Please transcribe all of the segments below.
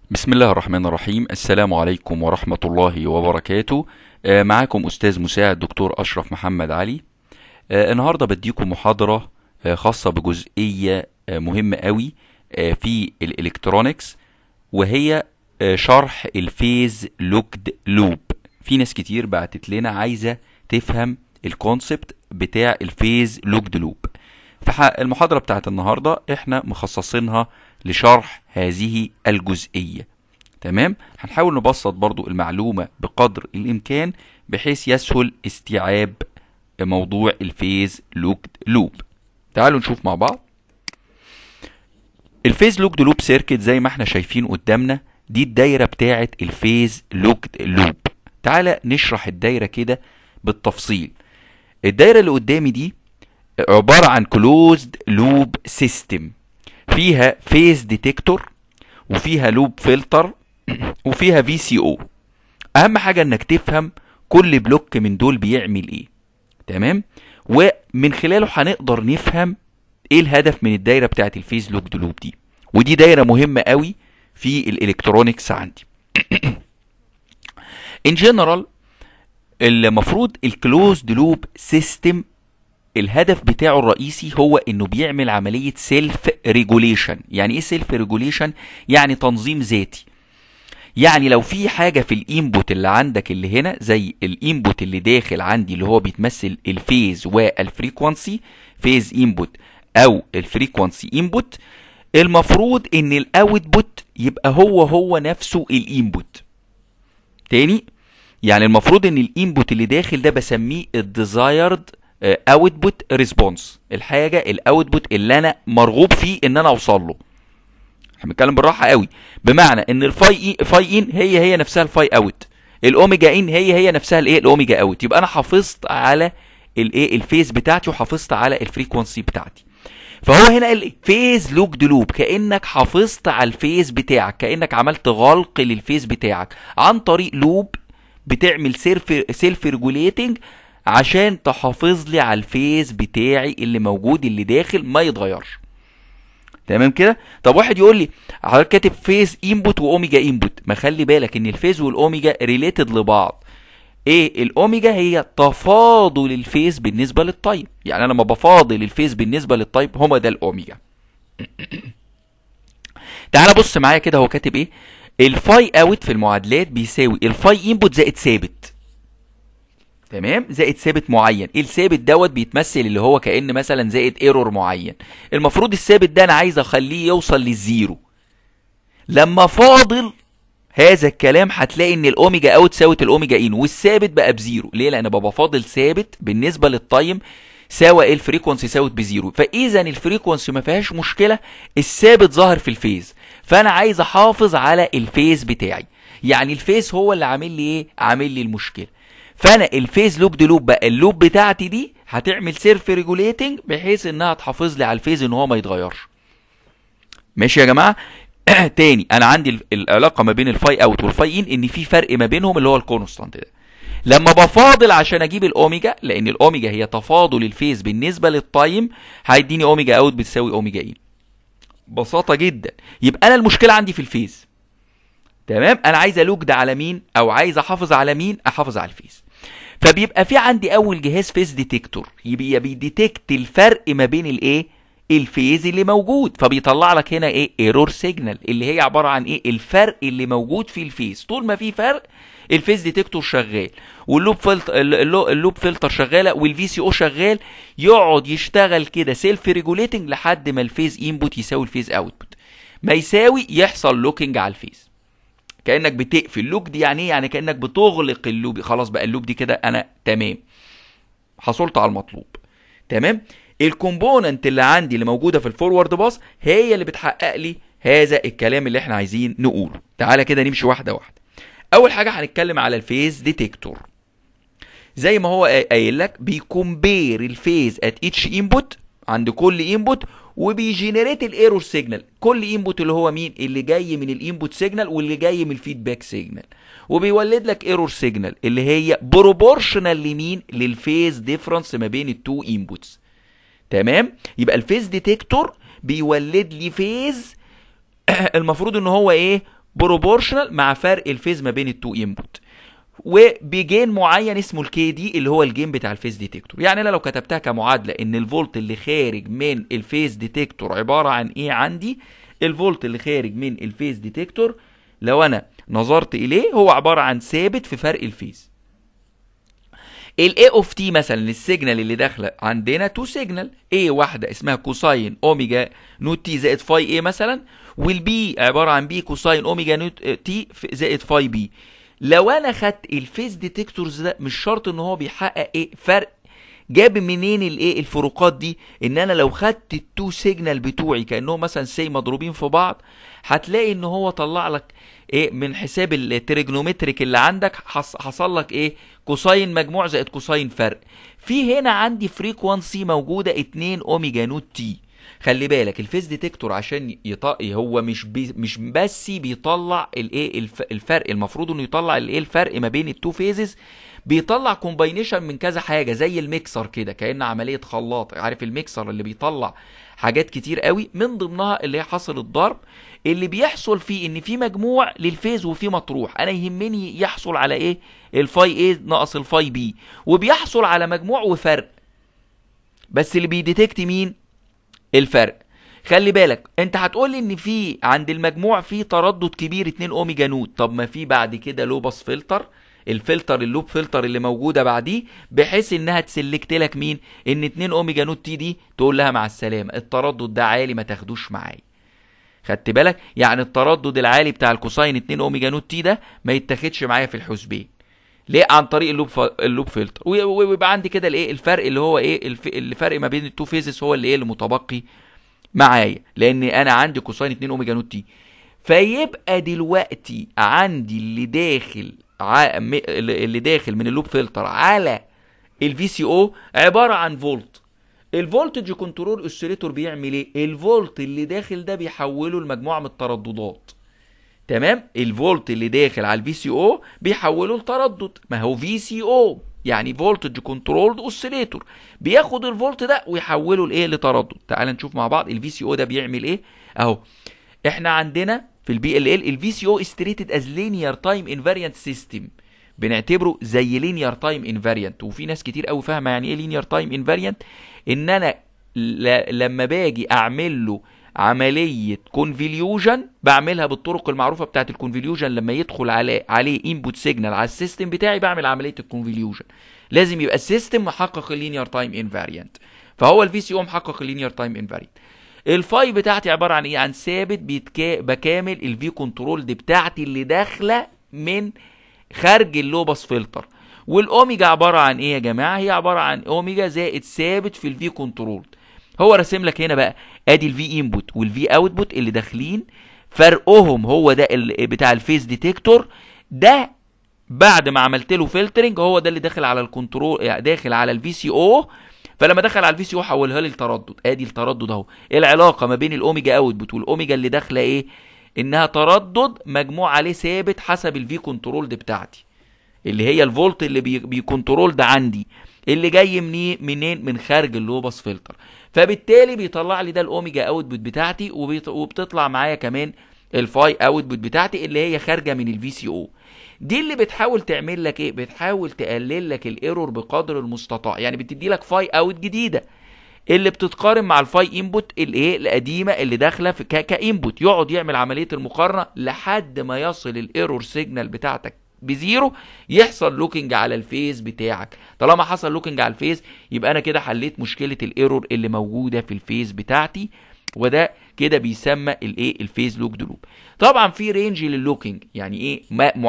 بسم الله الرحمن الرحيم السلام عليكم ورحمة الله وبركاته آه، معاكم أستاذ مساعد دكتور أشرف محمد علي آه، النهاردة بديكم محاضرة آه، خاصة بجزئية آه، مهمة قوي آه، في الإلكترونيكس وهي آه، شرح الفيز لوكد لوب في ناس كتير بعتت لنا عايزة تفهم الكونسبت بتاع الفيز لوكد لوب فالمحاضرة بتاعت النهاردة احنا مخصصينها لشرح هذه الجزئية تمام هنحاول نبسط برضو المعلومة بقدر الإمكان بحيث يسهل استيعاب موضوع الفيز لوكد لوب تعالوا نشوف مع بعض الفيز لوكد لوب سيركت زي ما احنا شايفين قدامنا دي الدايرة بتاعت الفيز لوكد لوب تعالى نشرح الدايرة كده بالتفصيل الدايرة اللي قدامي دي عبارة عن كلوزد لوب سيستم فيها فيز ديتكتور وفيها لوب فلتر وفيها في سي او اهم حاجة انك تفهم كل بلوك من دول بيعمل ايه تمام ومن خلاله هنقدر نفهم ايه الهدف من الدايرة بتاعت الفيز لوكد لوب دي ودي دايرة مهمة قوي في الالكترونيكس عندي ان جنرال المفروض الكلوزد لوب سيستم الهدف بتاعه الرئيسي هو انه بيعمل عملية سيلف ريجوليشن يعني ايه سيلف ريجوليشن يعني تنظيم ذاتي يعني لو في حاجة في الانبوت اللي عندك اللي هنا زي الانبوت اللي داخل عندي اللي هو بيتمثل الفيز والفريكوانسي فيز انبوت او الفريكوانسي انبوت المفروض ان الاوتبوت يبقى هو هو نفسه الانبوت تاني يعني المفروض ان الانبوت اللي داخل ده بسميه الديزايرد اوتبوت ريسبونس الحاجه الاوتبوت اللي انا مرغوب فيه ان انا اوصل له احنا بنتكلم بالراحه قوي بمعنى ان الفاي إي فاي ان هي هي نفسها الفاي اوت الاوميجا ان هي هي نفسها الايه الاوميجا اوت يبقى انا حافظت على الايه الفيز بتاعتي وحافظت على الفريكونسي بتاعتي فهو هنا الفيز لوكد لوب كانك حافظت على الفيز بتاعك كانك عملت غلق للفيز بتاعك عن طريق لوب بتعمل سيلف سيلف ريجوليتنج عشان تحافظ لي على الفيز بتاعي اللي موجود اللي داخل ما يتغيرش تمام كده طب واحد يقول لي حضرتك كاتب فيز انبوت واوميجا انبوت ما خلي بالك ان الفيز والاوميجا ريليتد لبعض ايه الاوميجا هي تفاضل الفيز بالنسبه للتايم يعني انا لما بفاضل الفيز بالنسبه للتايم هما ده الاوميجا تعال بص معايا كده هو كاتب ايه الفاي اوت في المعادلات بيساوي الفاي انبوت زائد ثابت تمام زائد ثابت معين ايه الثابت دوت بيتمثل اللي هو كان مثلا زائد ايرور معين المفروض الثابت ده انا عايز اخليه يوصل للزيرو لما فاضل هذا الكلام هتلاقي ان الاوميجا اوت ساوت الاوميجا ان والثابت بقى بزيرو ليه لان ببقى فاضل ثابت بالنسبه للتايم ساوى ايه الفريكونسي ساوت بزيرو فاذا الفريكونسي ما فيهاش مشكله الثابت ظاهر في الفيز فانا عايز احافظ على الفيز بتاعي يعني الفيز هو اللي عامل لي ايه عامل لي المشكله فانا الفيز لوب دي لوب بقى اللوب بتاعتي دي هتعمل سيلف ريجوليتنج بحيث انها تحافظ لي على الفيز ان هو ما يتغيرش ماشي يا جماعه تاني انا عندي ال- العلاقه ما بين الفاي اوت والفاي ان ان في فرق ما بينهم اللي هو الكونستانت ده لما بفاضل عشان اجيب الاوميجا لان الاوميجا هي تفاضل الفيز بالنسبه للتايم هيديني اوميجا اوت بتساوي اوميجا ان ببساطه جدا يبقى انا المشكله عندي في الفيز تمام انا عايز الوج ده على مين او عايز احافظ على مين احافظ على الفيز فبيبقى في عندي اول جهاز فيز ديتكتور يبقى بيديتكت الفرق ما بين الايه الفيز اللي موجود فبيطلع لك هنا ايه ايرور سيجنال اللي هي عباره عن ايه الفرق اللي موجود في الفيز طول ما في فرق الفيز ديتكتور شغال واللوب فلتر اللوب فلتر شغاله والفي سي او شغال يقعد يشتغل كده سيلف ريجوليتنج لحد ما الفيز انبوت يساوي الفيز اوتبوت ما يساوي يحصل لوكينج على الفيز كانك بتقفل لوب دي يعني ايه يعني كانك بتغلق اللوب خلاص بقى اللوب دي كده انا تمام حصلت على المطلوب تمام الكومبوننت اللي عندي اللي موجوده في الفورورد باص هي اللي بتحقق لي هذا الكلام اللي احنا عايزين نقوله تعالى كده نمشي واحده واحده اول حاجه هنتكلم على الفيز ديتكتور زي ما هو قايل لك بيكمبير الفيز ات اتش انبوت عند كل انبوت وبيجنريت الايرور سيجنال كل انبوت اللي هو مين اللي جاي من الانبوت سيجنال واللي جاي من الفيدباك سيجنال وبيولد لك ايرور سيجنال اللي هي بروبورشنال لمين للفيز ديفرنس ما بين التو انبوتس تمام يبقى الفيز ديتكتور بيولد لي فيز المفروض ان هو ايه بروبورشنال مع فرق الفيز ما بين التو انبوت وبجين معين اسمه الكي دي اللي هو الجين بتاع الفيز ديتكتور يعني انا لو كتبتها كمعادله ان الفولت اللي خارج من الفيز ديتكتور عباره عن ايه عندي الفولت اللي خارج من الفيز ديتكتور لو انا نظرت اليه هو عباره عن ثابت في فرق الفيز الاي اوف تي مثلا السيجنال اللي داخله عندنا تو سيجنال اي واحده اسمها كوساين اوميجا نوت تي زائد فاي اي مثلا والبي عباره عن بي كوساين اوميجا نوت تي زائد فاي بي لو انا خدت الفيز ديتكتورز ده مش شرط ان هو بيحقق ايه فرق جاب منين الايه الفروقات دي ان انا لو خدت التو سيجنال بتوعي كانهم مثلا سي مضروبين في بعض هتلاقي ان هو طلع لك ايه من حساب التريجنومتريك اللي عندك حصل لك ايه كوساين مجموع زائد كوساين فرق في هنا عندي فريكوانسي موجوده 2 اوميجا نوت تي خلي بالك الفيز ديتكتور عشان يط... هو مش بي... مش بس بيطلع الايه الف... الفرق المفروض انه يطلع الايه الفرق ما بين التو فيزز بيطلع كومباينيشن من كذا حاجه زي الميكسر كده كان عمليه خلاط عارف الميكسر اللي بيطلع حاجات كتير قوي من ضمنها اللي هي حصل الضرب اللي بيحصل فيه ان في مجموع للفيز وفي مطروح انا يهمني يحصل على ايه الفاي ايه ناقص الفاي بي وبيحصل على مجموع وفرق بس اللي بيديتكت مين الفرق خلي بالك انت هتقول لي ان في عند المجموع في تردد كبير 2 اوميجا نوت طب ما في بعد كده لوبس فلتر الفلتر اللوب فلتر اللي موجوده بعديه بحيث انها تسلكت لك مين ان 2 اوميجا نوت تي دي تقول لها مع السلامه التردد ده عالي ما تاخدوش معايا خدت بالك يعني التردد العالي بتاع الكوساين 2 اوميجا نوت تي ده ما يتاخدش معايا في الحسبين ليه عن طريق اللوب ف... اللوب فلتر ويبقى عندي كده الايه الفرق اللي هو ايه الف... الفرق ما بين التو فيزز هو اللي ايه المتبقي معايا لان انا عندي كوساين 2 اوميجا نوت تي فيبقى دلوقتي عندي اللي داخل ع... اللي داخل من اللوب فلتر على الفي سي او عباره عن فولت الفولتج كنترول اوسيليتور بيعمل ايه الفولت اللي داخل ده بيحوله لمجموعه من الترددات تمام الفولت اللي داخل على الفي سي او بيحوله لتردد ما هو في سي او يعني فولتج كنترولد اوسيليتور بياخد الفولت ده ويحوله لايه لتردد تعال نشوف مع بعض الفي سي او ده بيعمل ايه اهو احنا عندنا في البي ال ال الفي سي او استريتد از لينير تايم انفاريانت سيستم بنعتبره زي لينير تايم انفاريانت وفي ناس كتير قوي فاهمه يعني ايه لينير تايم انفاريانت ان انا لما باجي اعمل له عمليه كونفوليوجن بعملها بالطرق المعروفه بتاعه الكونفوليوجن لما يدخل عليه عليه انبوت سيجنال على السيستم بتاعي بعمل عمليه الكونفوليوجن لازم يبقى السيستم محقق اللينير تايم انفاريانت فهو الفي سي او محقق اللينير تايم انفاريانت الفاي بتاعتي عباره عن ايه عن ثابت بيتكا... بكامل الفي كنترول دي بتاعتي اللي داخله من خارج اللوبس فلتر والاوميجا عباره عن ايه يا جماعه هي عباره عن اوميجا زائد ثابت في الفي كنترول هو راسم لك هنا بقى ادي الفي انبوت والفي اوتبوت اللي داخلين فرقهم هو ده بتاع الفيس ديتكتور ده بعد ما عملت له فلترنج هو ده اللي داخل على الكنترول يعني داخل على الفي سي او فلما دخل على الفي سي او حولها لي التردد ادي التردد اهو ايه العلاقه ما بين الاوميجا اوتبوت والاوميجا اللي داخله ايه انها تردد مجموع عليه ثابت حسب الفي كنترول دي بتاعتي اللي هي الفولت اللي بي بيكنترول ده عندي اللي جاي منين منين من خارج اللوبس فلتر فبالتالي بيطلع لي ده الاوميجا اوتبوت بتاعتي وبتطلع معايا كمان الفاي اوتبوت بتاعتي اللي هي خارجه من الفي سي او دي اللي بتحاول تعمل لك ايه بتحاول تقلل لك الايرور بقدر المستطاع يعني بتدي لك فاي اوت جديده اللي بتتقارن مع الفاي انبوت الايه القديمه اللي داخله في كانبوت يقعد يعمل عمليه المقارنه لحد ما يصل الايرور سيجنال بتاعتك بزيرو يحصل لوكينج على الفيز بتاعك طالما حصل لوكينج على الفيز يبقى انا كده حليت مشكله الايرور اللي موجوده في الفيز بتاعتي وده كده بيسمى الايه الفيز لوك لوب طبعا في رينج لللوكينج يعني ايه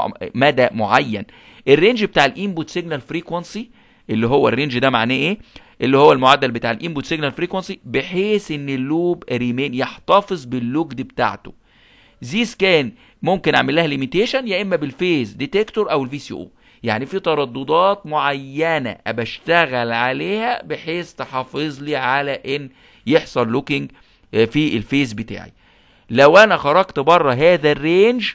مدى معين الرينج بتاع الانبوت سيجنال فريكوانسي اللي هو الرينج ده معناه ايه اللي هو المعدل بتاع الانبوت سيجنال فريكوانسي بحيث ان اللوب ريمين يحتفظ باللوكد بتاعته زيس كان ممكن اعمل لها ليميتيشن يا اما بالفيز ديتكتور او الفي سي او يعني في ترددات معينه بشتغل عليها بحيث تحافظ لي على ان يحصل لوكينج في الفيز بتاعي لو انا خرجت بره هذا الرينج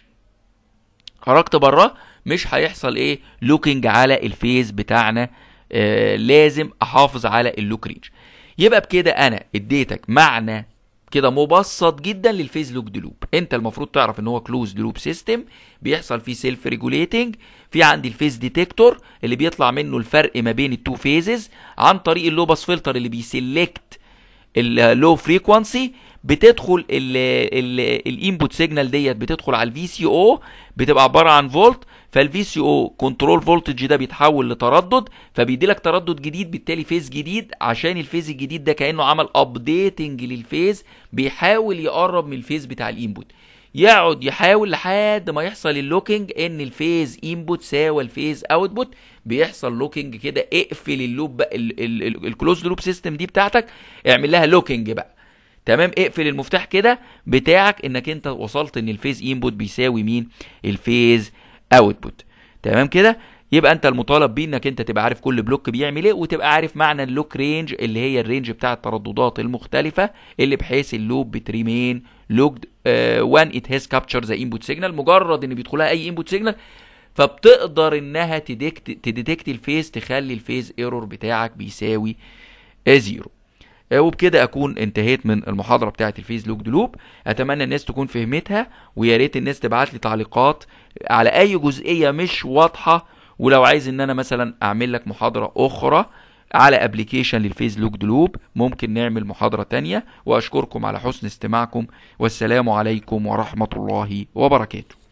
خرجت بره مش هيحصل ايه لوكينج على الفيز بتاعنا آه لازم احافظ على اللوك رينج يبقى بكده انا اديتك معنى كده مبسط جدا للفيز لوك لوب انت المفروض تعرف ان هو كلوز لوب سيستم بيحصل فيه سيلف ريجوليتنج في عندي الفيز ديتكتور اللي بيطلع منه الفرق ما بين التو فيزز عن طريق اللوباس فلتر اللي بيسلكت اللو فريكوانسي بتدخل الانبوت سيجنال ديت بتدخل على الفي سي او بتبقى عباره عن فولت فالفي سي او كنترول فولتج ده بيتحول لتردد فبيدي لك تردد جديد بالتالي فيز جديد عشان الفيز الجديد ده كانه عمل ابديتنج للفيز بيحاول يقرب من الفيز بتاع الانبوت يقعد يحاول لحد ما يحصل اللوكينج ان الفيز انبوت ساوى الفيز اوتبوت بيحصل لوكينج كده اقفل اللوب بقى الكلوز لوب سيستم دي بتاعتك اعمل لها لوكينج بقى تمام اقفل المفتاح كده بتاعك انك انت وصلت ان الفيز انبوت بيساوي مين الفيز اوتبوت تمام كده يبقى انت المطالب بيه انك انت تبقى عارف كل بلوك بيعمل ايه وتبقى عارف معنى اللوك رينج اللي هي الرينج بتاع الترددات المختلفه اللي بحيث اللوب بتريمين لوكد وان ات هاز كابتشر ذا انبوت سيجنال مجرد ان بيدخلها اي انبوت سيجنال فبتقدر انها تديكت تديتكت الفيز تخلي الفيز ايرور بتاعك بيساوي زيرو وبكده اكون انتهيت من المحاضره بتاعه الفيز لوك لوب اتمنى الناس تكون فهمتها ويا ريت الناس تبعت لي تعليقات على اي جزئيه مش واضحه ولو عايز ان انا مثلا اعمل لك محاضره اخرى على ابلكيشن للفيز لوك لوب ممكن نعمل محاضره تانية واشكركم على حسن استماعكم والسلام عليكم ورحمه الله وبركاته